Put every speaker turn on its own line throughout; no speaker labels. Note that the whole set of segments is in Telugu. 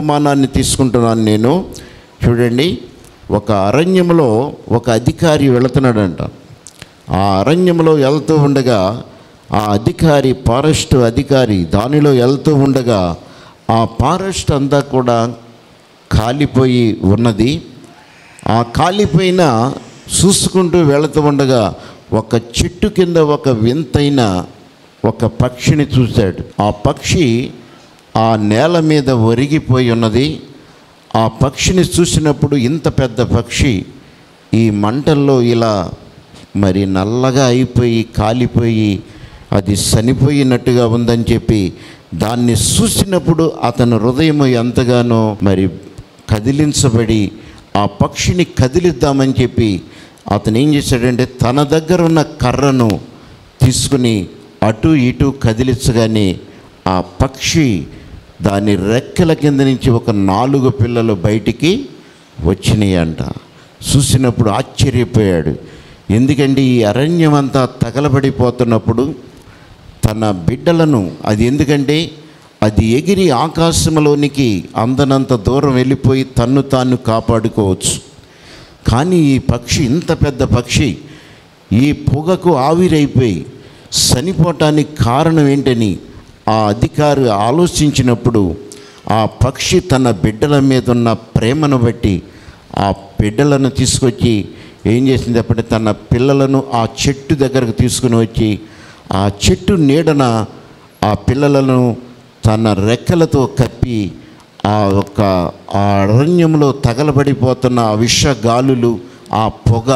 ఉపమానాన్ని తీసుకుంటున్నాను నేను చూడండి ఒక అరణ్యంలో ఒక అధికారి వెళుతున్నాడంట ఆ అరణ్యంలో వెళ్తూ ఉండగా ఆ అధికారి ఫారెస్ట్ అధికారి దానిలో వెళ్తూ ఉండగా ఆ ఫారెస్ట్ అంతా కూడా కాలిపోయి ఉన్నది ఆ కాలిపోయిన చూసుకుంటూ వెళుతూ ఉండగా ఒక చెట్టు కింద ఒక వింతైన ఒక పక్షిని చూశాడు ఆ పక్షి ఆ నేల మీద ఒరిగిపోయి ఉన్నది ఆ పక్షిని చూసినప్పుడు ఇంత పెద్ద పక్షి ఈ మంటల్లో ఇలా మరి నల్లగా అయిపోయి కాలిపోయి అది చనిపోయినట్టుగా ఉందని చెప్పి దాన్ని చూసినప్పుడు అతని హృదయం ఎంతగానో మరి కదిలించబడి ఆ పక్షిని కదిలిద్దామని చెప్పి అతను ఏం చేశాడంటే తన దగ్గర ఉన్న కర్రను తీసుకుని అటు ఇటు కదిలించగానే ఆ పక్షి దాని రెక్కల కింద నుంచి ఒక నాలుగు పిల్లలు బయటికి వచ్చినాయి అంట చూసినప్పుడు ఆశ్చర్యపోయాడు ఎందుకంటే ఈ అరణ్యం అంతా తగలబడిపోతున్నప్పుడు తన బిడ్డలను అది ఎందుకంటే అది ఎగిరి ఆకాశంలోనికి అందనంత దూరం వెళ్ళిపోయి తన్ను తాను కాపాడుకోవచ్చు కానీ ఈ పక్షి ఇంత పెద్ద పక్షి ఈ పొగకు ఆవిరైపోయి చనిపోవటానికి కారణం ఏంటని ఆ అధికారి ఆలోచించినప్పుడు ఆ పక్షి తన బిడ్డల మీద ఉన్న ప్రేమను బట్టి ఆ బిడ్డలను తీసుకొచ్చి ఏం చేసింది అప్పుడు తన పిల్లలను ఆ చెట్టు దగ్గరకు తీసుకుని వచ్చి ఆ చెట్టు నీడన ఆ పిల్లలను తన రెక్కలతో కప్పి ఆ యొక్క ఆ అరణ్యంలో తగలబడిపోతున్న ఆ విష గాలులు ఆ పొగ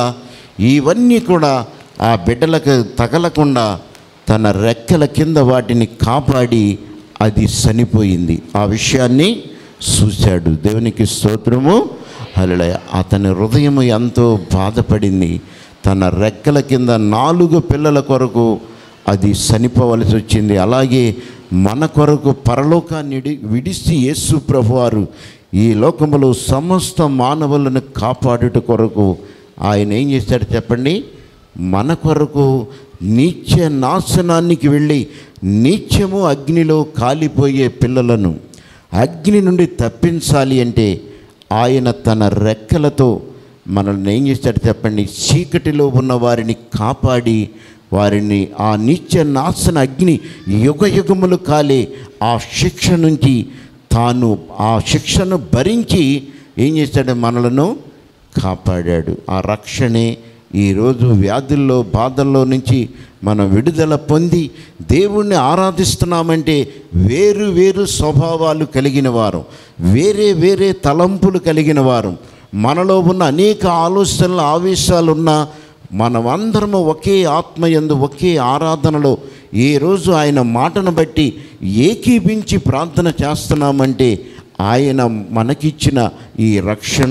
ఇవన్నీ కూడా ఆ బిడ్డలకు తగలకుండా తన రెక్కల కింద వాటిని కాపాడి అది చనిపోయింది ఆ విషయాన్ని చూశాడు దేవునికి స్తోత్రము హల్లెలూయా అతని హృదయం ఎంతో బాధపడింది తన రెక్కల కింద నాలుగు పిల్లల కొరకు అది చనిపోవలసి వచ్చింది అలాగే మన కొరకు పరలోకాన్ని విడి- విడిసి యేసు ప్రభువారు ఈ లోకములో సమస్త మానవులను కాపాడుట కొరకు ఆయన ఏం చేశాడు చెప్పండి మన కొరకు నీచ నాశనానికి వెళ్ళి నీచము అగ్నిలో కాలిపోయే పిల్లలను అగ్ని నుండి తప్పించాలి అంటే ఆయన తన రెక్కలతో మనల్ని ఏం చేస్తాడు చెప్పండి చీకటిలో ఉన్న వారిని కాపాడి వారిని ఆ నిత్య నాశన అగ్ని యుగ యుగములు కాలే ఆ శిక్ష నుంచి తాను ఆ శిక్షను భరించి ఏం చేశాడు మనలను కాపాడాడు ఆ రక్షణే ఈరోజు వ్యాధుల్లో బాధల్లో నుంచి మనం విడుదల పొంది దేవుణ్ణి ఆరాధిస్తున్నామంటే వేరు వేరు స్వభావాలు కలిగిన వారు వేరే వేరే తలంపులు కలిగిన వారు మనలో ఉన్న అనేక ఆలోచనలు ఆవేశాలు ఉన్న మనమందరము ఒకే ఆత్మయందు ఒకే ఆరాధనలో ఏ రోజు ఆయన మాటను బట్టి ఏకీపించి ప్రార్థన చేస్తున్నామంటే ఆయన మనకిచ్చిన ఈ రక్షణ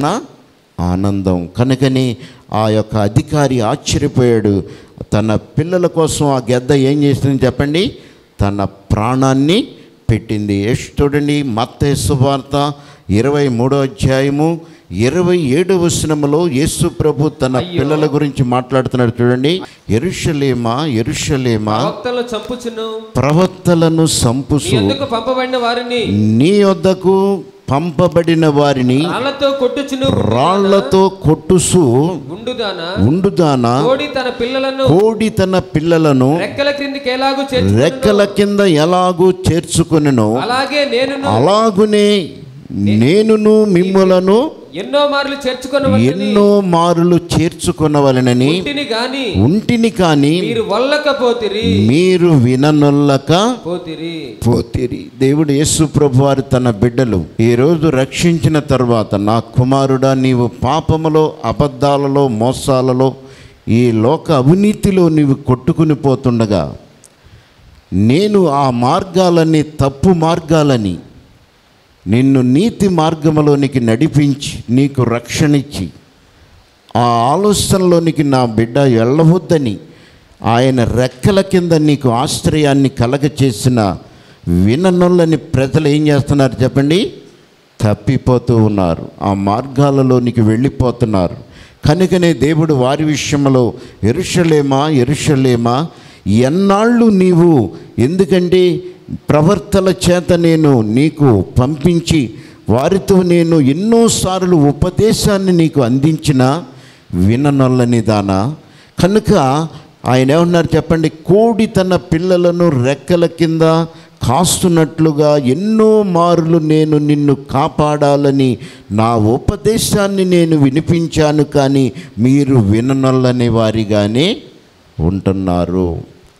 ఆనందం కనుకనే ఆ యొక్క అధికారి ఆశ్చర్యపోయాడు తన పిల్లల కోసం ఆ గెద్ద ఏం చేసింది చెప్పండి తన ప్రాణాన్ని పెట్టింది యశ్ చూడండి మత్తే సువార్త ఇరవై మూడో అధ్యాయము ఇరవై ఏడవ వచనములో యేసు ప్రభు తన
అయ్యో.
పిల్లల గురించి మాట్లాడుతున్నాడు చూడండి ఎరుషలేమా ఎరుషలేమా
భక్తులను చంపుచును
ప్రవక్తలను
నీ
సంపుసు
ఎందుకు పంపబడిన వారిని
నీ వద్దకు పంపబడిన వారిని
రాళ్లతో కొట్టుచును
రాళ్లతో కొట్టుసు
ఉండుదానా
ఉండుదానా
కోడి తన పిల్లలను
కోడి తన పిల్లలను
రెక్కల క్రిందికి ఎలాగూ చేర్చు
రెక్కల కింద ఎలాగూ చేర్చుకొనెనో
అలాగే నేను
అలాగునే నేనును మిమ్ములను
ఎన్నో మార్లు చేర్చుకున్న
ఎన్నో మారులు చేర్చుకొనవలనని
ఇంటిని గాని
ఉంటిని కాని
మీరు వల్లకపోతిరి
మీరు విననొల్లక
పోతిరి
పోతిరి దేవుడు యేసు ప్రభు వారు తన బిడ్డలు ఈ రోజు రక్షించిన తర్వాత నా కుమారుడా నీవు పాపములో అబద్ధాలలో మోసాలలో ఈ లోక అవినీతిలో నీవు కొట్టుకుని పోతుండగా నేను ఆ మార్గాలన్నీ తప్పు మార్గాలని నిన్ను నీతి మార్గంలోనికి నడిపించి నీకు రక్షణ ఇచ్చి ఆ ఆలోచనలోనికి నా బిడ్డ వెళ్ళవద్దని ఆయన రెక్కల కింద నీకు ఆశ్రయాన్ని కలగచేసిన విననొల్లని ప్రజలు ఏం చేస్తున్నారు చెప్పండి తప్పిపోతూ ఉన్నారు ఆ మార్గాలలోనికి వెళ్ళిపోతున్నారు కనుకనే దేవుడు వారి విషయంలో ఎరుషలేమా ఎరుషలేమా ఎన్నాళ్ళు నీవు ఎందుకంటే ప్రవర్తల చేత నేను నీకు పంపించి వారితో నేను ఎన్నోసార్లు ఉపదేశాన్ని నీకు అందించిన విననొల్లని దానా కనుక ఆయన ఏమన్నారు చెప్పండి కోడి తన పిల్లలను రెక్కల కింద కాస్తున్నట్లుగా ఎన్నో మారులు నేను నిన్ను కాపాడాలని నా ఉపదేశాన్ని నేను వినిపించాను కానీ మీరు విననొల్లని వారిగానే ఉంటున్నారు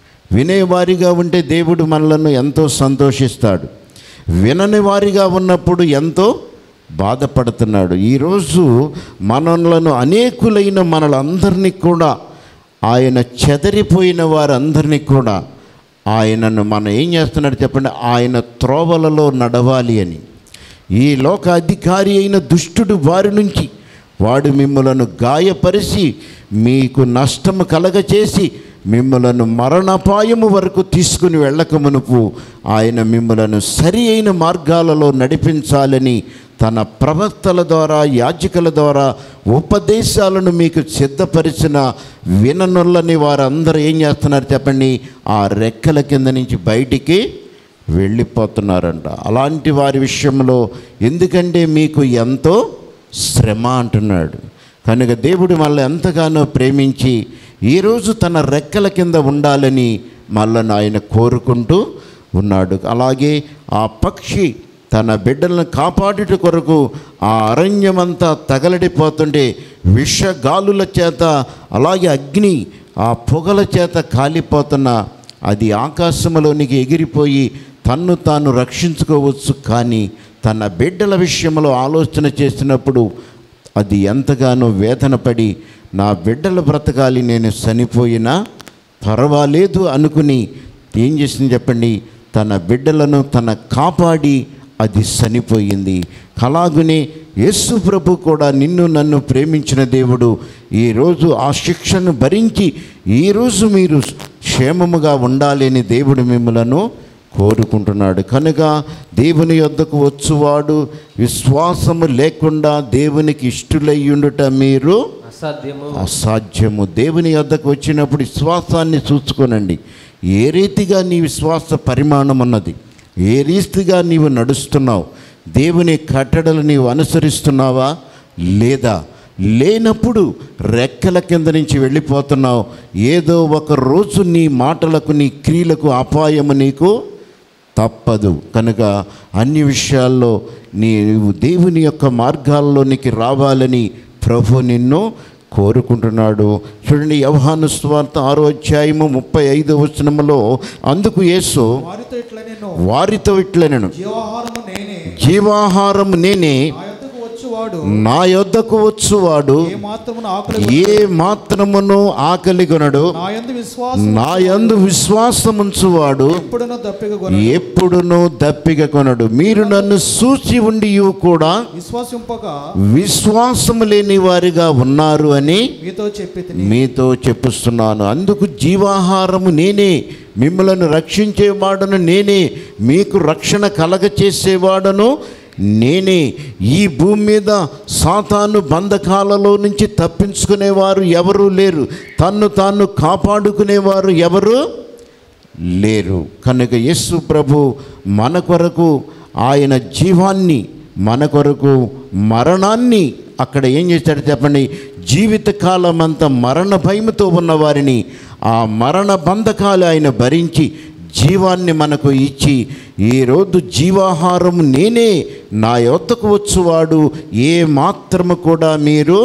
వినేవారిగా ఉంటే దేవుడు మనలను ఎంతో సంతోషిస్తాడు వినని వారిగా ఉన్నప్పుడు ఎంతో బాధపడుతున్నాడు ఈరోజు మనలను అనేకులైన మనలందరినీ కూడా ఆయన చెదరిపోయిన వారందరినీ కూడా ఆయనను మనం ఏం చేస్తున్నాడు చెప్పండి ఆయన త్రోవలలో నడవాలి అని ఈ లోక అధికారి అయిన దుష్టుడు వారి నుంచి వాడు మిమ్మలను గాయపరిచి మీకు నష్టము కలగచేసి మిమ్మలను మరణపాయము వరకు తీసుకుని వెళ్ళక మునుపు ఆయన మిమ్మలను సరి అయిన మార్గాలలో నడిపించాలని తన ప్రవక్తల ద్వారా యాజకుల ద్వారా ఉపదేశాలను మీకు సిద్ధపరిచిన విననొల్లని వారందరూ ఏం చేస్తున్నారు చెప్పండి ఆ రెక్కల కింద నుంచి బయటికి వెళ్ళిపోతున్నారంట అలాంటి వారి విషయంలో ఎందుకంటే మీకు ఎంతో శ్రమ అంటున్నాడు కనుక దేవుడు మళ్ళీ ఎంతగానో ప్రేమించి ఈరోజు తన రెక్కల కింద ఉండాలని మళ్ళను ఆయన కోరుకుంటూ ఉన్నాడు అలాగే ఆ పక్షి తన బిడ్డలను కాపాడుట కొరకు ఆ అరణ్యమంతా తగలడిపోతుంటే విషగాలుల చేత అలాగే అగ్ని ఆ పొగల చేత కాలిపోతున్న అది ఆకాశంలోనికి ఎగిరిపోయి తన్ను తాను రక్షించుకోవచ్చు కానీ తన బిడ్డల విషయంలో ఆలోచన చేసినప్పుడు అది ఎంతగానో వేదన పడి నా బిడ్డలు బ్రతకాలి నేను చనిపోయినా పర్వాలేదు అనుకుని ఏం చేసింది చెప్పండి తన బిడ్డలను తన కాపాడి అది చనిపోయింది అలాగునే యేసు ప్రభు కూడా నిన్ను నన్ను ప్రేమించిన దేవుడు ఈరోజు ఆ శిక్షను భరించి ఈరోజు మీరు క్షేమముగా ఉండాలని దేవుడు మిమ్మలను కోరుకుంటున్నాడు కనుక దేవుని యొద్దకు వచ్చువాడు విశ్వాసము లేకుండా దేవునికి ఇష్టలయ్యుండుట మీరు
అసాధ్యము
అసాధ్యము దేవుని యొద్దకు వచ్చినప్పుడు విశ్వాసాన్ని చూసుకోనండి ఏ రీతిగా నీ విశ్వాస పరిమాణం ఉన్నది ఏ రీతిగా నీవు నడుస్తున్నావు దేవుని కట్టడలు నీవు అనుసరిస్తున్నావా లేదా లేనప్పుడు రెక్కల కింద నుంచి వెళ్ళిపోతున్నావు ఏదో ఒక రోజు నీ మాటలకు నీ క్రియలకు అపాయము నీకు తప్పదు కనుక అన్ని విషయాల్లో నీవు దేవుని యొక్క మార్గాల్లోనికి రావాలని ప్రభు నిన్ను కోరుకుంటున్నాడు చూడండి యవహాను స్వార్థ ఆరో అధ్యాయము ముప్పై ఐదో వచనములో అందుకు యేసు
వారితో ఇట్లా నేను
వారితో ఇట్లనెను
జీవాహారము నేనే
జీవాహారం నేనే
నా యొద్దకు వచ్చువాడు
నా యొద్దకు వచ్చువాడు
ఏ మాత్రమును ఆకలి
ఏ మాత్రమును ఆకలిగొనడు
నా యందు విశ్వాసం
నా యందు విశ్వాసముంచువాడు
ఎప్పుడునో దప్పిక కొన
ఎప్పుడునూ దప్పిక కొనడు మీరు నన్ను సూచి ఉండి కూడా
విశ్వాసింపక
విశ్వాసము లేని వారిగా ఉన్నారు అని
మీతో చెప్పి
మీతో చెప్పుస్తున్నాను అందుకు జీవాహారము నేనే మిమ్మలను రక్షించేవాడను నేనే మీకు రక్షణ కలగచేసేవాడను నేనే ఈ భూమి మీద సాతాను బంధకాలలో నుంచి తప్పించుకునేవారు ఎవరూ లేరు తన్ను తాను కాపాడుకునేవారు ఎవరు లేరు కనుక యేసు ప్రభు మన కొరకు ఆయన జీవాన్ని మన కొరకు మరణాన్ని అక్కడ ఏం చేశాడు చెప్పండి జీవితకాలం అంతా మరణ భయముతో ఉన్న వారిని ఆ మరణ బంధకాలు ఆయన భరించి జీవాన్ని మనకు ఇచ్చి ఈరోజు జీవాహారం నేనే నా యొద్దకు వచ్చువాడు ఏ మాత్రము కూడా మీరు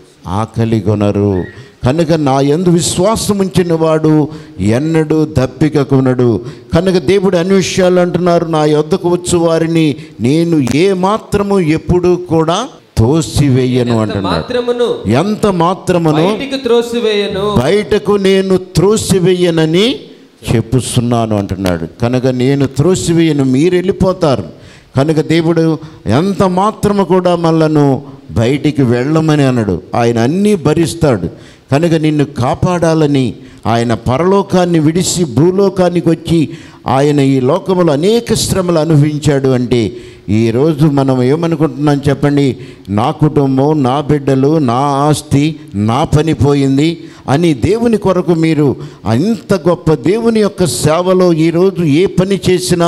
ఆకలిగొనరు కనుక నా యందు విశ్వాసం ఉంచిన వాడు ఎన్నడూ దప్పిక కొనడు కనుక దేవుడు అన్ని విషయాలు అంటున్నారు నా యొద్దకు వచ్చు వారిని నేను ఏ మాత్రము ఎప్పుడూ కూడా తోసివేయను
ఎంత
అంటున్నాడు
మాత్రమును
ఎంత మాత్రమును
బయటికి త్రోసివేయను
బయటకు నేను త్రోసివేయనని చెప్పుస్తున్నాను అంటున్నాడు కనుక నేను త్రోసివేయను మీరు వెళ్ళిపోతారు కనుక దేవుడు ఎంత మాత్రము కూడా మనలను బయటికి వెళ్ళమని అనడు ఆయన అన్నీ భరిస్తాడు కనుక నిన్ను కాపాడాలని ఆయన పరలోకాన్ని విడిసి భూలోకానికి వచ్చి ఆయన ఈ లోకములో అనేక శ్రమలు అనుభవించాడు అంటే ఈరోజు మనం ఏమనుకుంటున్నాం చెప్పండి నా కుటుంబం నా బిడ్డలు నా ఆస్తి నా పని పోయింది అని దేవుని కొరకు మీరు అంత గొప్ప దేవుని యొక్క సేవలో ఈరోజు ఏ పని చేసినా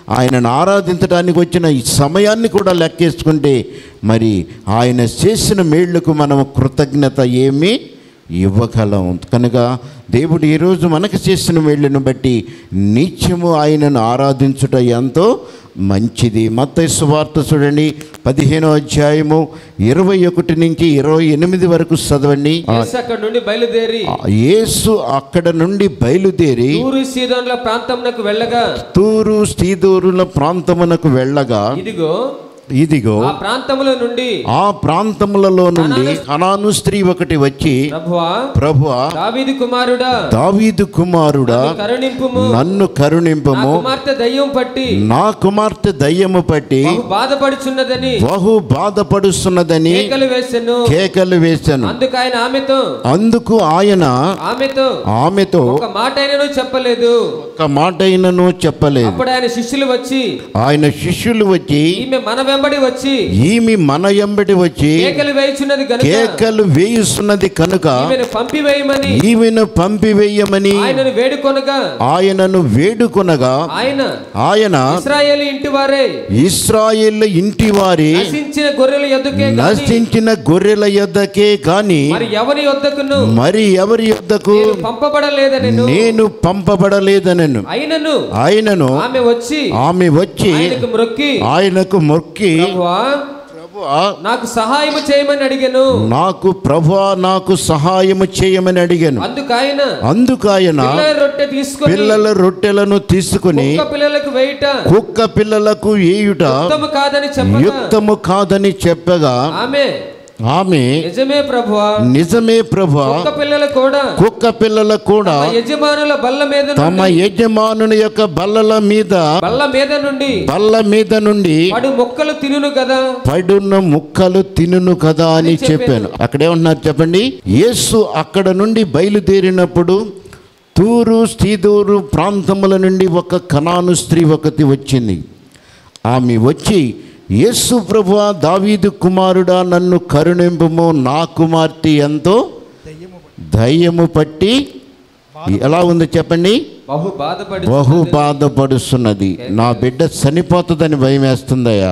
ఆయనను ఆరాధించడానికి వచ్చిన ఈ సమయాన్ని కూడా లెక్కేసుకుంటే మరి ఆయన చేసిన మేళ్లకు మనం కృతజ్ఞత ఏమీ ఇవ్వగలం కనుక దేవుడు ఈరోజు మనకు చేసిన మేళ్ళను బట్టి నిత్యము ఆయనను ఆరాధించుట ఎంతో మంచిది మత్తయి సువార్త చూడండి పదిహేనో అధ్యాయము ఇరవై ఒకటి నుంచి ఇరవై ఎనిమిది వరకు చదవండి ఆ,
యేసు అక్కడ నుండి బయలుదేరి
ఆ యేసు అక్కడ నుండి బయలుదేరి
తూరు సీదోన్ల ప్రాంతమునకు వెళ్ళగా
తూరు స్థీదూరుల ప్రాంతమునకు వెళ్ళగా
ఇదిగో
ఇదిగో
ఆ ప్రాంతముల నుండి
ఆ ప్రాంతములలో నుండి హనాను స్త్రీ ఒకటి వచ్చి
ప్రభువా
ప్రభువా
దావీదు కుమారుడా
దావీదు కుమారుడా
కరుణింపుము
నన్ను
నా
కరుణింపము
కుమార్తె దయ్యం పట్టి
నా కుమార్తె దయ్యము పట్టి
బహు బాధపడుచున్నదని
బహు బాధపడుస్తున్నదని
కేకలు వేసెను
కేకలు వేశాను
అందుకు ఆయన ఆమెతో
అందుకు ఆయన
ఆమెతో
ఆమెతో
ఒక మాట అయినను చెప్పలేదు
ఒక మాట అయినను చెప్పలేదు
అప్పుడు ఆయన శిష్యులు వచ్చి
ఆయన శిష్యులు వచ్చి
ఈమె మన వెంబడి వచ్చి
ఈమె మన ఎంబడి వచ్చి
కేకలు వేయుచున్నది గనుక
కేకలు వేయుస్తున్నది కనుక
ఈమెను పంపివేయమని
ఈమెను పంపివేయమని
ఆయనను వేడుకొనగా
ఆయనను వేడుకొనగా
ఆయన
ఆయన
ఇస్రాయేలు ఇంటి వారే
ఇస్రాయేల్ ఇంటి వారి
నశించిన గొర్రెల యొద్దకే గాని
నశించిన గొర్రెల యొద్దకే గాని
మరి ఎవరి యొద్దకును
మరి ఎవరి యొద్దకు
నేను పంపబడలేదని
నేను పంపబడలేదనను
అయినను
ఆయనను
ఆమె వచ్చి
ఆమె వచ్చి
ఆయనకు మ్రొక్కి
ఆయనకు మొక్కి
ప్రభువా
ప్రభువా
నాకు సహాయము చేయమని అడిగాను
నాకు ప్రభువా నాకు సహాయము చేయమని అడిగాను
అందుకు ఆయన
అందుకు ఆయన
పిల్లల రొట్టె తీసుకొని
పిల్లల రొట్టెలను తీసుకుని
కుక్క పిల్లలకు వేయుట
కుక్క పిల్లలకు ఏయుట
ఉత్తము కాదని చెప్పగా
యుక్తము కాదని చెప్పగా
ఆమె
ఆమె
నిజమే ప్రభువా
నిజమే ప్రభా
కుక్క పిల్లలు కూడా
కుక్క పిల్లలకు కూడా
తమ యజమానుల బల్ల మీద
తమ
నుండి
యజమానుని యొక్క బల్లల మీద
బల్ల మీద నుండి
బల్ల మీద నుండి
పడు మొక్కలు తినును కదా
పడున్న ముక్కలు తినును కదా అని చెప్పాను అక్కడేమంటున్నారు చెప్పండి యేసు అక్కడ నుండి బయలుదేరినప్పుడు తూరు స్థీదూరు ప్రాంతముల నుండి ఒక కనాను స్త్రీ ఒకటి వచ్చింది ఆమె వచ్చి యేసు ప్రభువా దావీదు కుమారుడా నన్ను కరుణింపుము నా కుమార్తె ఎంతో దయ్యము పట్టి ఎలా ఉంది చెప్పండి
బహు బాధపడి
బహు బాధపడుస్తున్నది నా బిడ్డ చనిపోతుందని భయం వేస్తుందయ్యా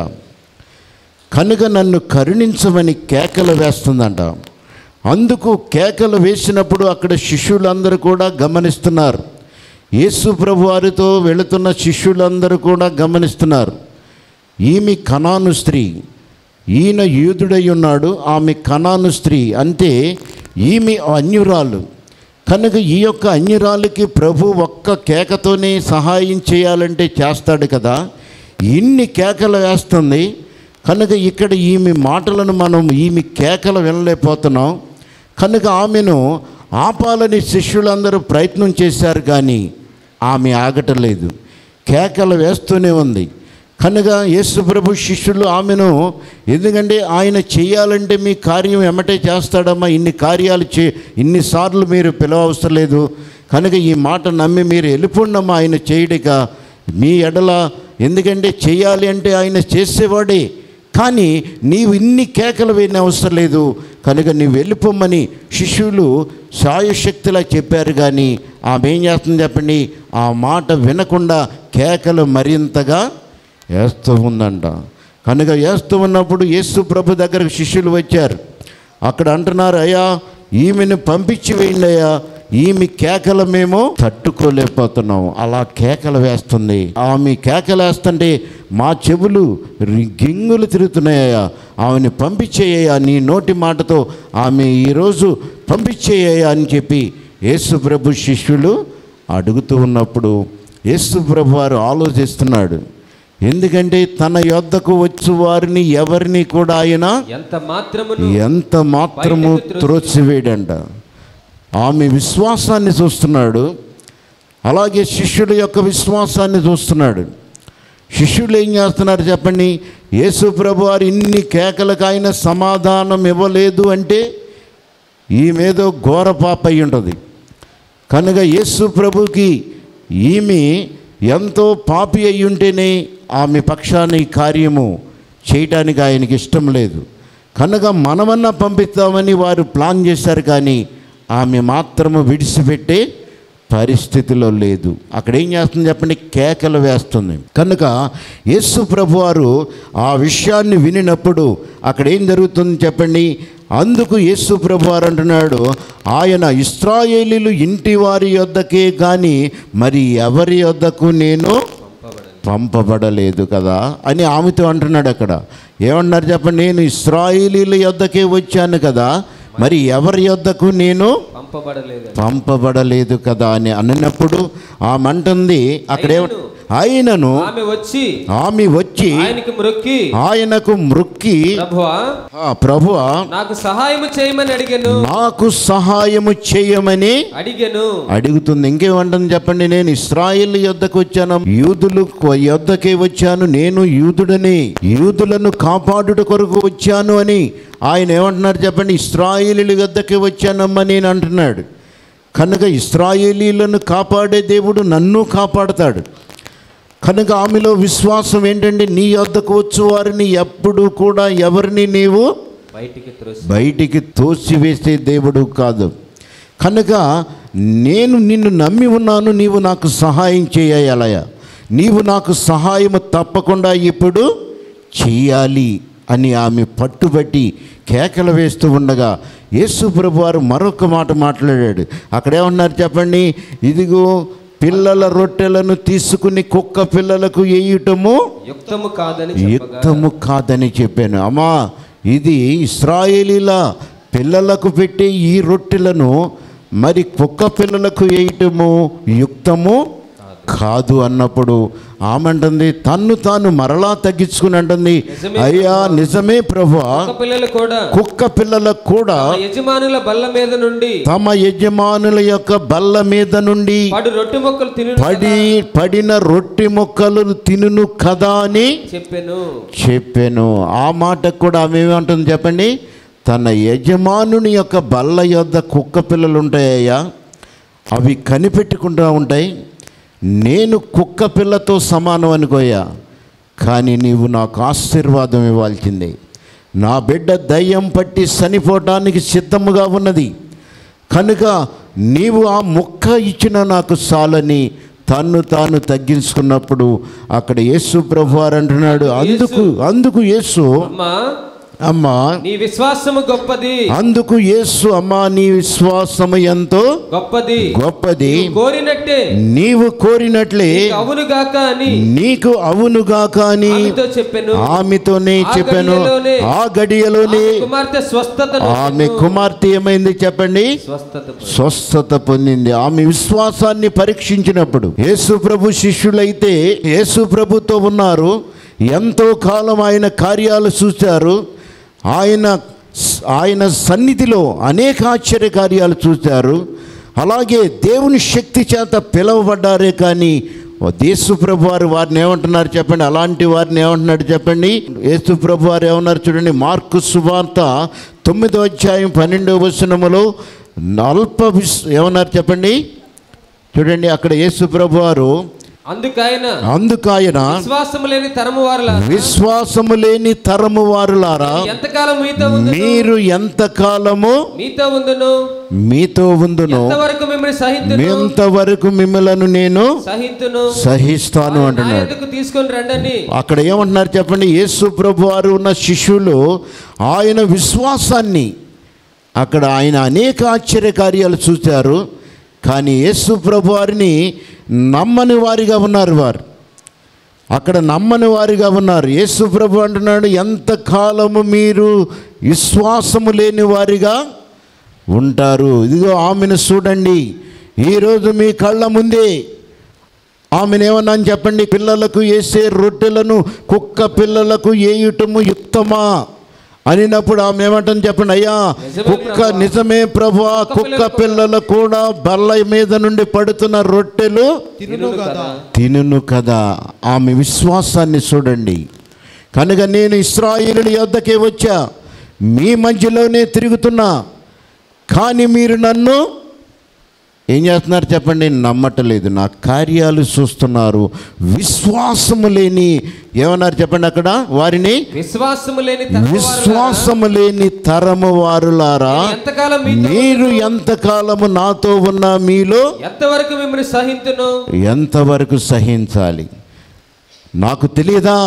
కనుక నన్ను కరుణించమని కేకలు వేస్తుందంట అందుకు కేకలు వేసినప్పుడు అక్కడ శిష్యులందరూ కూడా గమనిస్తున్నారు యేసు ప్రభు వారితో వెళుతున్న శిష్యులందరూ కూడా గమనిస్తున్నారు ఈమె కనాను స్త్రీ ఈయన యూదుడై ఉన్నాడు ఆమె కనాను స్త్రీ అంటే ఈమె అన్యురాలు కనుక ఈ యొక్క అన్యురాలకి ప్రభు ఒక్క కేకతోనే సహాయం చేయాలంటే చేస్తాడు కదా ఇన్ని కేకలు వేస్తుంది కనుక ఇక్కడ ఈమె మాటలను మనం ఈమె కేకలు వినలేకపోతున్నాం కనుక ఆమెను ఆపాలని శిష్యులందరూ ప్రయత్నం చేశారు కానీ ఆమె ఆగటలేదు కేకలు వేస్తూనే ఉంది కనుక యేసు ప్రభు శిష్యులు ఆమెను ఎందుకంటే ఆయన చేయాలంటే మీ కార్యం ఎమ్మటే చేస్తాడమ్మా ఇన్ని కార్యాలు చే ఇన్నిసార్లు మీరు పిలవవసరం లేదు కనుక ఈ మాట నమ్మి మీరు వెళ్ళిపోండమ్మా ఆయన చేయడిక మీ ఎడల ఎందుకంటే చేయాలి అంటే ఆయన చేసేవాడే కానీ నీవు ఇన్ని కేకలు వేయని అవసరం లేదు కనుక నీవు వెళ్ళిపోమ్మని శిష్యులు సాయశక్తిలా చెప్పారు కానీ ఆమె ఏం చేస్తుంది చెప్పండి ఆ మాట వినకుండా కేకలు మరింతగా వేస్తూ ఉందంట కనుక వేస్తూ ఉన్నప్పుడు యేసు ప్రభు దగ్గరకు శిష్యులు వచ్చారు అక్కడ అంటున్నారు అయ్యా ఈమెను పంపించి వేయండి అయ్యా ఈమె కేకలు మేము తట్టుకోలేకపోతున్నాం అలా కేకలు వేస్తుంది ఆమె కేకలు వేస్తుంటే మా చెవులు రి- గింగులు తిరుగుతున్నాయ్యా ఆమెను పంపించేయ్యా నీ నోటి మాటతో ఆమె ఈరోజు పంపించేయ్యా అని చెప్పి యేసు ప్రభు శిష్యులు అడుగుతూ ఉన్నప్పుడు యేసు ప్రభు వారు ఆలోచిస్తున్నాడు ఎందుకంటే తన యొద్దకు వచ్చు వారిని ఎవరిని కూడా ఆయన
ఎంత మాత్రమును
ఎంత మాత్రము త్రోసివేయడంట ఆమె విశ్వాసాన్ని చూస్తున్నాడు అలాగే శిష్యుల యొక్క విశ్వాసాన్ని చూస్తున్నాడు శిష్యులు ఏం చేస్తున్నారు చెప్పండి యేసు ప్రభు వారు ఇన్ని కేకలకు ఆయన సమాధానం ఇవ్వలేదు అంటే ఈమెదో ఘోర పాప అయి ఉంటుంది కనుక యేసు ప్రభుకి ఈమె ఎంతో పాపి అయి ఉంటేనే ఆమె పక్షాన ఈ కార్యము చేయటానికి ఆయనకి ఇష్టం లేదు కనుక మనమన్నా పంపిస్తామని వారు ప్లాన్ చేశారు కానీ ఆమె మాత్రము విడిచిపెట్టే పరిస్థితిలో లేదు అక్కడ ఏం చేస్తుంది చెప్పండి కేకలు వేస్తుంది కనుక యేసు ప్రభువారు ఆ విషయాన్ని వినినప్పుడు అక్కడ ఏం జరుగుతుంది చెప్పండి అందుకు యేసు ప్రభువారు అంటున్నాడు ఆయన ఇస్రాయేలీలు ఇంటి వారి యొద్దకే కానీ మరి ఎవరి యొద్దకు నేను పంపబడలేదు కదా అని ఆమెతో అంటున్నాడు అక్కడ ఏమన్నారు చెప్పండి నేను ఇస్రాయేలీల యొద్దకే వచ్చాను కదా మరి ఎవరి యొద్దకు నేను
పంపబడలేదు
పంపబడలేదు కదా అని అన్నప్పుడు ఆమె అంటుంది అక్కడే ఆయనను
ఆమె వచ్చి
ఆమె వచ్చి
ఆయనకి మ్రొక్కి
ఆయనకు మృక్కి
ప్రభువా
"ఆ, ప్రభువా
నాకు సహాయం చేయమని అడిగాను
నాకు సహాయము చేయమని
అడిగాను
అడుగుతుంది ఇంకేమంటుంది చెప్పండి నేను ఇస్రాయేల్ యొద్దకు వచ్చాను యూదులు కొ- యొద్దకే వచ్చాను నేను యూదుడని యూదులను కాపాడుట కొరకు వచ్చాను అని ఆయన ఏమంటున్నారు చెప్పండి ఇస్రాయేలీల యొద్దకే వచ్చానమ్మా నేను అంటున్నాడు కనుక ఇస్రాయేలీలను కాపాడే దేవుడు నన్ను కాపాడతాడు కనుక ఆమెలో విశ్వాసం ఏంటంటే నీ యొద్దకు వచ్చు వారిని ఎప్పుడు కూడా ఎవరిని నీవు
బయటికి త్రోసి
బయటికి తోసివేసే దేవుడు కాదు కనుక నేను నిన్ను నమ్మి ఉన్నాను నీవు నాకు సహాయం చేయాలయ నీవు నాకు సహాయము తప్పకుండా ఇప్పుడు చేయాలి అని ఆమె పట్టుబట్టి కేకలు వేస్తూ ఉండగా యేసు ప్రభు వారు మరొక మాట మాట్లాడాడు అక్కడేమన్నారు చెప్పండి ఇదిగో పిల్లల రొట్టెలను తీసుకుని కుక్క పిల్లలకు వేయటము
యుక్తము కాదని చెప్పగా
యుక్తము కాదని చెప్పాను అమ్మా ఇది ఇస్రాయేలీల పిల్లలకు పెట్టే ఈ రొట్టెలను మరి కుక్క పిల్లలకు వేయటము యుక్తము కాదు అన్నప్పుడు ఆమె అంటుంది తన్ను తాను మరలా తగ్గించుకుని అంటుంది
నిజమే
అయ్యా నిజమే ప్రభు
కుక్క పిల్లలు కూడా
కుక్క పిల్లలకు కూడా
తమ యజమానుల బల్ల మీద నుండి
తమ యజమానుల యొక్క బల్ల మీద నుండి
పడు రొట్టె మొక్కలు తిను
పడి పడిన రొట్టె మొక్కలు తినును కదా అని
చెప్పాను
చెప్పాను ఆ మాటకు కూడా ఆమె ఏమంటుంది చెప్పండి తన యజమానుని యొక్క బల్ల యొద్ద కుక్క పిల్లలు ఉంటాయ్యా అవి కనిపెట్టుకుంటూ ఉంటాయి నేను కుక్క పిల్లతో సమానం అనుకోయా కానీ నీవు నాకు ఆశీర్వాదం ఇవ్వాల్సిందే నా బిడ్డ దయ్యం పట్టి చనిపోవటానికి సిద్ధముగా ఉన్నది కనుక నీవు ఆ ముక్క ఇచ్చిన నాకు చాలని తన్ను తాను తగ్గించుకున్నప్పుడు అక్కడ యేసు ప్రభు వారు అంటున్నాడు అందుకు అందుకు యేసు
అమ్మా
అమ్మా
నీ విశ్వాసము గొప్పది
అందుకు యేసు అమ్మా నీ విశ్వాసము ఎంతో
గొప్పది
గొప్పది
కోరినట్టే
నీవు కోరినట్లే
నీకు అవునుగాక అని
నీకు అవునుగాక అని
ఆమెతో చెప్పాను
ఆమెతోనే
ఆ
చెప్పాను
గడియలోనే
ఆ గడియలోనే
ఆమె కుమార్తె స్వస్థత
ఆమె కుమార్తె ఏమైంది చెప్పండి
స్వస్థత పొందింది.
స్వస్థత పొందింది ఆమె విశ్వాసాన్ని పరీక్షించినప్పుడు యేసు ప్రభు శిష్యులైతే యేసు ప్రభుతో ఉన్నారు ఎంతో కాలం ఆయన కార్యాలు చూశారు ఆయన ఆయన సన్నిధిలో అనేక ఆశ్చర్య కార్యాలు చూశారు అలాగే దేవుని శక్తి చేత పిలువబడ్డారే కానీ ఓ యేసు ప్రభు వారు వారిని ఏమంటున్నారు చెప్పండి అలాంటి వారిని ఏమంటున్నాడు చెప్పండి యేసు ప్రభు వారు ఏమన్నారు చూడండి మార్కు సువార్త తొమ్మిదో అధ్యాయం పన్నెండవ వచనములో అల్ప విస్ ఏమన్నారు చెప్పండి చూడండి అక్కడ యేసు ప్రభు వారు
అందుకైన
అందుకాయన
విశ్వాసము లేని తరము వారులా
విశ్వాసము లేని తరము వారులారా
ఎంతకాలం మీతో ఉందును
మీరు ఎంతకాలము
మీతో ఉందును
మీతో ఉందును
ఎంతవరకు మిమ్మల్ని సహితును
ఎంతవరకు మిమ్మలను నేను
సహితును
సహిస్తాను
నా
అంటున్నాడు
యొద్దకు తీసుకొని రండని
అక్కడ ఏమంటున్నారు చెప్పండి యేసు ప్రభు వారు ఉన్న శిష్యులు ఆయన విశ్వాసాన్ని అక్కడ ఆయన అనేక ఆశ్చర్య కార్యాలు చూశారు కానీ యేసు ప్రభు వారిని నమ్మని వారిగా ఉన్నారు వారు అక్కడ నమ్మని వారిగా ఉన్నారు యేసు ప్రభు అంటున్నాడు ఎంతకాలము మీరు విశ్వాసము లేని వారిగా ఉంటారు ఇదిగో ఆమెను చూడండి ఈరోజు మీ కళ్ళ ముందే ఆమెను ఏమన్నా అని చెప్పండి పిల్లలకు వేసే రొట్టెలను కుక్క పిల్లలకు వేయటము యుక్తమా అనినప్పుడు ఆమె ఏమంటుంది చెప్పండి అయ్యా
నిజమే
కుక్క
ప్రభువా.
నిజమే ప్రభు కుక్క పిల్లలు కూడా బల్ల మీద నుండి పడుతున్న రొట్టెలు
తినును కదా
తినును కదా ఆమె విశ్వాసాన్ని చూడండి కనుక నేను ఇస్రాయిలుని యొద్దకే వచ్చా మీ మధ్యలోనే తిరుగుతున్నా కానీ మీరు నన్ను ఏం చేస్తున్నారు చెప్పండి నమ్మటలేదు నా కార్యాలు చూస్తున్నారు విశ్వాసము లేని ఏమన్నారు చెప్పండి అక్కడ వారిని
విశ్వాసము లేని తరము వారులారా,
విశ్వాసము లేని తరము వారులారా
ఎంతకాలం మీతో
మీరు ఎంతకాలము నాతో ఉన్న మీలో
ఎంతవరకు మిమ్మల్ని సహింతును
ఎంతవరకు సహించాలి నాకు తెలియదా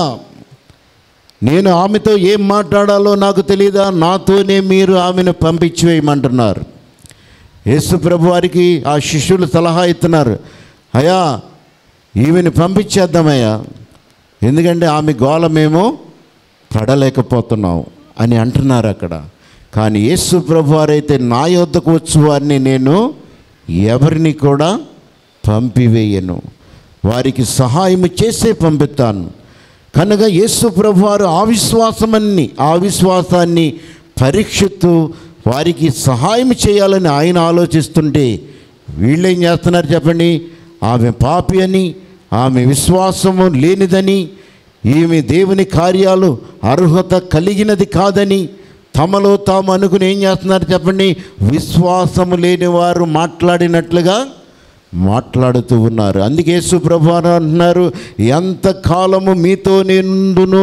నేను ఆమెతో ఏం మాట్లాడాలో నాకు తెలియదా నాతోనే మీరు ఆమెను పంపించివేయమంటున్నారు యేసు ప్రభు వారికి ఆ శిష్యులు సలహా ఇస్తున్నారు అయ్యా ఈమెను పంపించేద్దామయ్యా ఎందుకంటే ఆమె గోల మేము పడలేకపోతున్నాం అని అంటున్నారు అక్కడ కానీ యేసు ప్రభు వారైతే నా యొద్దకు వచ్చు వారిని నేను ఎవరిని కూడా పంపివేయను వారికి సహాయం చేసే పంపిస్తాను కనుక యేసు ప్రభు వారు ఆ విశ్వాసమన్ని ఆ విశ్వాసాన్ని పరీక్షిస్తూ వారికి సహాయం చేయాలని ఆయన ఆలోచిస్తుంటే వీళ్ళేం చేస్తున్నారు చెప్పండి ఆమె పాపి అని ఆమె విశ్వాసము లేనిదని ఈమె దేవుని కార్యాలు అర్హత కలిగినది కాదని తమలో తాము అనుకుని ఏం చేస్తున్నారు చెప్పండి విశ్వాసము లేని వారు మాట్లాడినట్లుగా మాట్లాడుతూ ఉన్నారు అందుకే యేసు ప్రభు వారు అంటున్నారు ఎంతకాలము మీతో నిండును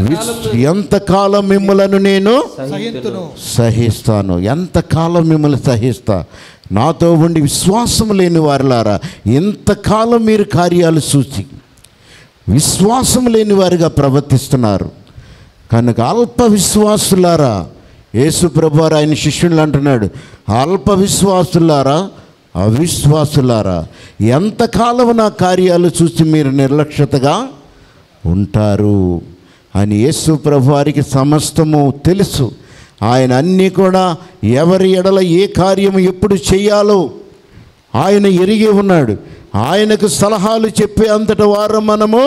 ఎంతకాలం మిమ్మలను నేను
సహింతును
సహిస్తాను ఎంతకాలం మిమ్మల్ని సహిస్తా నాతో ఉండి విశ్వాసం లేని వారిలారా ఎంతకాలం మీరు కార్యాలు చూసి విశ్వాసం లేని వారిగా ప్రవర్తిస్తున్నారు కనుక అల్ప విశ్వాసులారా యేసు ప్రభువారు ఆయన శిష్యులు అంటున్నాడు అల్ప విశ్వాసులారా అవిశ్వాసులారా ఎంతకాలం నా కార్యాలు చూసి మీరు నిర్లక్ష్యతగా ఉంటారు అని యేసు ప్రభువారికి సమస్తము తెలుసు ఆయన అన్నీ కూడా ఎవరి ఎడల ఏ కార్యము ఎప్పుడు చేయాలో ఆయన ఎరిగి ఉన్నాడు ఆయనకు సలహాలు చెప్పే అంతటి వారు మనము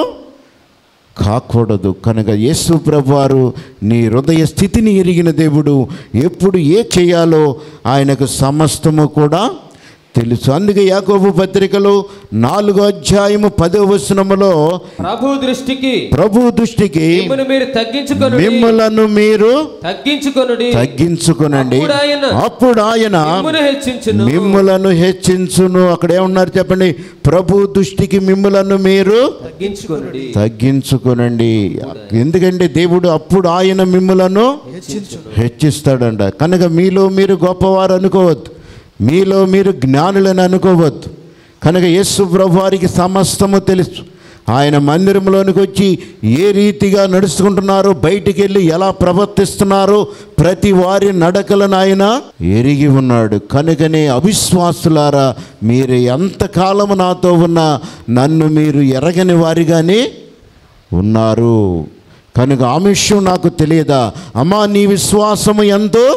కాకూడదు కనుక యేసు ప్రభువారు నీ హృదయ స్థితిని ఎరిగిన దేవుడు ఎప్పుడు ఏ చేయాలో ఆయనకు సమస్తము కూడా తెలుసు అందుకే యాకోబు పత్రికలో నాలుగో అధ్యాయము పదో వచనములో
ప్రభు దృష్టికి
ప్రభు దృష్టికి
మిమ్మల్ని మీరు తగ్గించుకొనుడి
మిమ్మలను మీరు
తగ్గించుకొనుడి
తగ్గించుకునండి
అప్పుడు ఆయన
అప్పుడు ఆయన
మిమ్మును హెచ్చించును
మిమ్ములను హెచ్చించును అక్కడ ఏమన్నారు చెప్పండి ప్రభు దృష్టికి మిమ్ములను మీరు
తగ్గించుకొనుడి
తగ్గించుకునండి ఎందుకంటే దేవుడు అప్పుడు ఆయన మిమ్ములను
హెచ్చించు
హెచ్చిస్తాడంట కనుక మీలో మీరు గొప్పవారు అనుకోవద్దు మీలో మీరు జ్ఞానులని అనుకోవద్దు కనుక యేసు ప్రభు వారికి సమస్తము తెలుసు ఆయన మందిరంలోనికి వచ్చి ఏ రీతిగా నడుచుకుంటున్నారో బయటికి వెళ్ళి ఎలా ప్రవర్తిస్తున్నారో ప్రతి వారి నడకలను ఆయన ఎరిగి ఉన్నాడు కనుకనే అవిశ్వాసులారా మీరు ఎంతకాలము నాతో ఉన్నా నన్ను మీరు ఎరగని వారిగానే ఉన్నారు కనుక ఆ విషయం నాకు తెలియదా అమ్మా నీ విశ్వాసము ఎంతో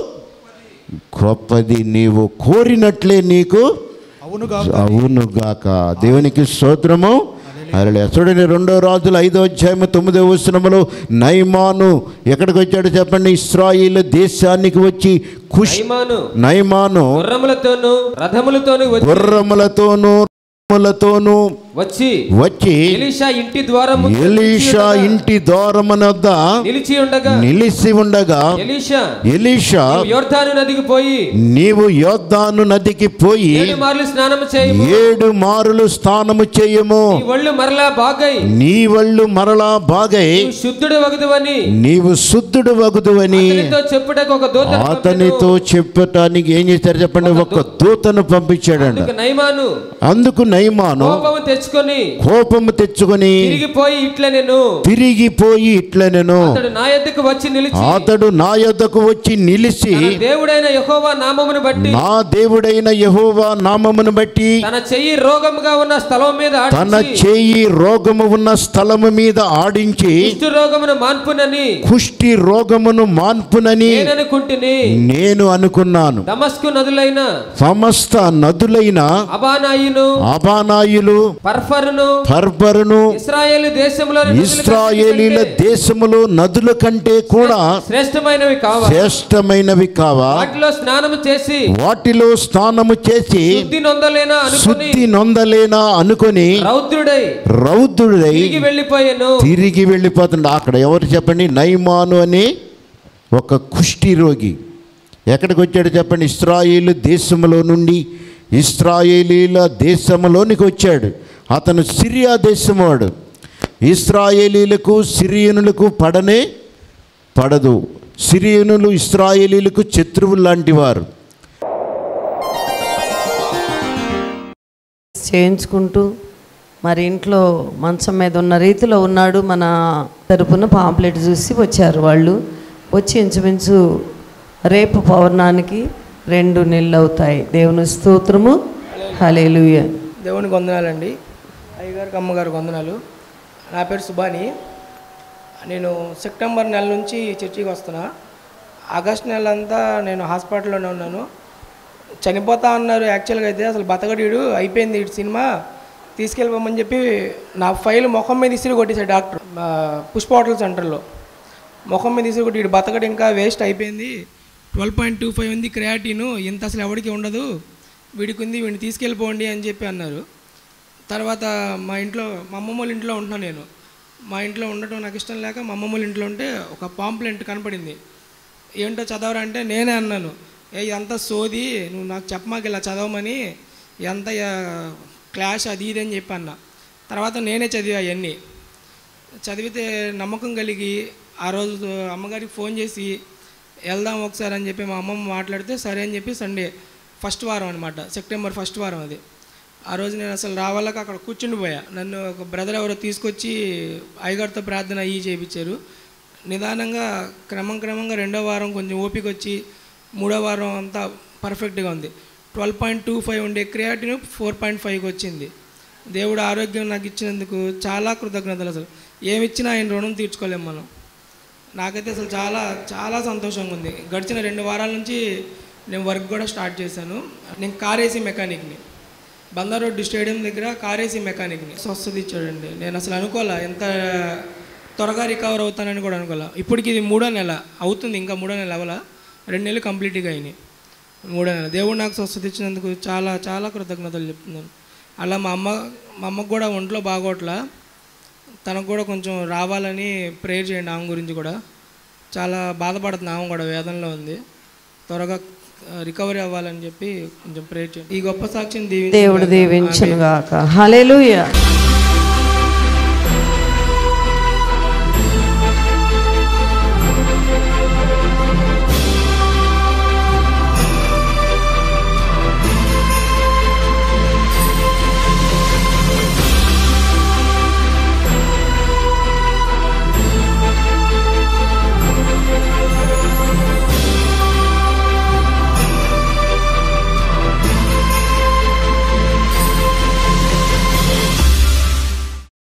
గొప్పది నీవు కోరినట్లే నీకు
అవునుగా
అవునుగాక దేవునికి స్తోత్రము అరలే చూడండి రెండో రాజులు ఐదో అధ్యాయము తొమ్మిదో వచనములో నైమాను ఎక్కడికి వచ్చాడు చెప్పండి ఇస్రాయిల్ దేశానికి వచ్చి ఖుష్
నయమాను
నైమాను
గుర్రములతోను రథములతోను వచ్చి-
గుర్రములతోనూ రథములతోనూ
వచ్చి
వచ్చి
ఎలీషా ఇంటి ద్వారము
ఎలీషా ఇంటి ద్వారమునొద్ద
నిలిచి ఉండగా
నిలిచి ఉండగా
ఎలీషా
ఎలీషా
నీవు యోర్దాను నదికి పోయి
నీవు యోద్ధాను నదికి పోయి
ఏడు మార్లు స్నానం చేయము
ఏడు మారులు స్నానము చేయము
నీ ఒళ్ళు మరలా బాగై
నీ వళ్ళు మరలా బాగై
నీవు శుద్ధుడు వగదువని
నీవు శుద్ధుడు వగుదువని
అతనితో చెప్పుటకు ఒక దూత
అతనితో చెప్పటానికి ఏం చేశారు చెప్పండి ఒక దూతను పంపించాడంట
నయమాను
అందుకు నయమాను
కోపము తెచ్చుకొని
కోపము తెచ్చుకొని
తిరిగిపోయి ఇట్ల నేను
తిరిగిపోయి ఇట్ల నేను
అతడు నా ఎద్దకు వచ్చి నిలిచి
అతడు నా యొద్దకు వచ్చి నిలిచి
తన దేవుడైన యెహోవా నామమును బట్టి
నా దేవుడైన యహోవా నామమును బట్టి
తన చెయ్యి రోగముగా ఉన్న స్థలం మీద
తన
ఆడించి
చేయి రోగము ఉన్న స్థలము మీద ఆడించి
కుష్టు రోగమును మాన్పునని
కుష్టి రోగమును మాన్పునని
నేననుకుంటుని
నేను అనుకున్నాను
దమస్కు నదులైన
సమస్త నదులైన
అబానాయిను
అబానాయులు
పర్ఫరును
ఫర్బరును
ఇస్రాయేలు దేశంలో
ఇస్రాయేలీల దేశములో నదుల కంటే కూడా
శ్రేష్టమైనవి కావాలి
శ్రేష్టమైనవి కావా
వాటిలో స్నానము చేసి
వాటిలో స్నానము చేసి
శుద్ధి నొందలేనా అనుకుని
శుద్ధి నొందలేనా అనుకొని
రౌద్రుడై
రౌద్రుడై
తిరిగి వెళ్ళిపోయాను
తిరిగి వెళ్ళిపోతుండ అక్కడ ఎవరు చెప్పండి నైమాను అని ఒక కుష్టి రోగి ఎక్కడికి వచ్చాడు చెప్పండి ఇస్రాయేలు దేశంలో నుండి ఇస్రాయేలీల దేశంలోనికి వచ్చాడు అతను సిరియా దేశంవాడు ఇస్రాయేలీలకు సిరియనులకు పడనే పడదు సిరియనులు ఇస్రాయేలీలకు శత్రువులు లాంటి వారు
చేయించుకుంటూ మరి ఇంట్లో మంచం మీద ఉన్న రీతిలో ఉన్నాడు మన తరపున పాంప్లెట్ చూసి వచ్చారు వాళ్ళు వచ్చి ఇంచుమించు రేపు పౌర్ణానికి రెండు నెలలు అవుతాయి దేవుని స్తోత్రము హలేలుయ
దేవునికి వందనాలండి అయ్యగారికి అమ్మగారికి వందనాలు నా పేరు సుబాని నేను సెప్టెంబర్ నెల నుంచి చర్చికి వస్తున్నా ఆగస్ట్ నెల అంతా నేను హాస్పిటల్లోనే ఉన్నాను చనిపోతా అన్నారు యాక్చువల్గా అయితే అసలు బతకడీడు అయిపోయింది ఇటు సినిమా తీసుకెళ్ళిపోమని చెప్పి నా ఫైల్ ముఖం మీద ఇసిరి కొట్టేశాడు డాక్టర్ ఆ, పుష్ప హోటల్ సెంటర్లో ముఖం మీద ఇసిరి కొట్టి ఇటు బతకడు ఇంకా వేస్ట్ అయిపోయింది ట్వెల్వ్ పాయింట్ టూ ఫైవ్ ఉంది క్రియాటిన్ ఇంత అసలు ఎవరికి ఉండదు వీడికి ఉంది వీడిని తీసుకెళ్ళిపోండి అని చెప్పి అన్నారు తర్వాత మా ఇంట్లో మా అమ్మమ్మ వాళ్ళ ఇంట్లో ఉంటున్నాను నేను మా ఇంట్లో ఉండటం నాకు ఇష్టం లేక మా అమ్మమ్మ వాళ్ళ ఇంట్లో ఉంటే ఒక పాంప్లెంట్ కనపడింది ఏంటో చదవరా అంటే నేనే అన్నాను ఏ ఇదంతా సోది నువ్వు నాకు చెప్పమాక ఇలా చదవమని ఎంత క్లాష్ అది ఇది అని చెప్పి అన్న తర్వాత నేనే చదివా అవన్నీ చదివితే నమ్మకం కలిగి ఆ రోజు అమ్మగారికి ఫోన్ చేసి వెళ్దాం ఒకసారి అని చెప్పి మా అమ్మమ్మ మాట్లాడితే సరే అని చెప్పి సండే ఫస్ట్ వారం అనమాట సెప్టెంబర్ ఫస్ట్ వారం అది ఆ రోజు నేను అసలు రావాలక అక్కడ కూర్చుండిపోయా నన్ను ఒక బ్రదర్ ఎవరో తీసుకొచ్చి అయ్యగారితో ప్రార్థన అయ్యి చేయించారు నిదానంగా క్రమం క్రమంగా రెండో వారం కొంచెం ఓపిక వచ్చి మూడో వారం అంతా పర్ఫెక్ట్గా ఉంది ట్వెల్వ్ పాయింట్ టూ ఫైవ్ ఉండే క్రియాటిన్ ఫోర్ పాయింట్ ఫైవ్కి వచ్చింది దేవుడు ఆరోగ్యం నాకు ఇచ్చినందుకు చాలా కృతజ్ఞతలు అసలు ఏమిచ్చినా ఆయన రుణం తీర్చుకోలేము మనం నాకైతే అసలు చాలా చాలా సంతోషంగా ఉంది గడిచిన రెండు వారాల నుంచి నేను వర్క్ కూడా స్టార్ట్ చేశాను నేను కార్ ఏసీ మెకానిక్ని బందర్ రోడ్డు స్టేడియం దగ్గర కార్ ఏసీ మెకానిక్ని స్వస్థత ఇచ్చాడండి నేను అసలు అనుకోలే ఎంత త్వరగా రికవర్ అవుతానని కూడా అనుకోలే ఇప్పటికి ఇది మూడో నెల అవుతుంది ఇంకా మూడో నెల అవల రెండు నెలలు కంప్లీట్గా అయినాయి మూడో నెల దేవుడు నాకు స్వస్థత ఇచ్చినందుకు చాలా చాలా కృతజ్ఞతలు చెప్తున్నాను అలా మా అమ్మ మా అమ్మకు కూడా ఒంట్లో బాగోట్లా తనకు కూడా కొంచెం రావాలని ప్రేయర్ చేయండి ఆమె గురించి కూడా చాలా బాధపడుతుంది ఆమె కూడా వేదనలో ఉంది త్వరగా రికవరీ అవ్వాలని చెప్పి కొంచెం ప్రేయర్ చేయండి ఈ గొప్ప సాక్షిని దీవించండి.
దేవుడు దీవించును గాక హల్లెలూయా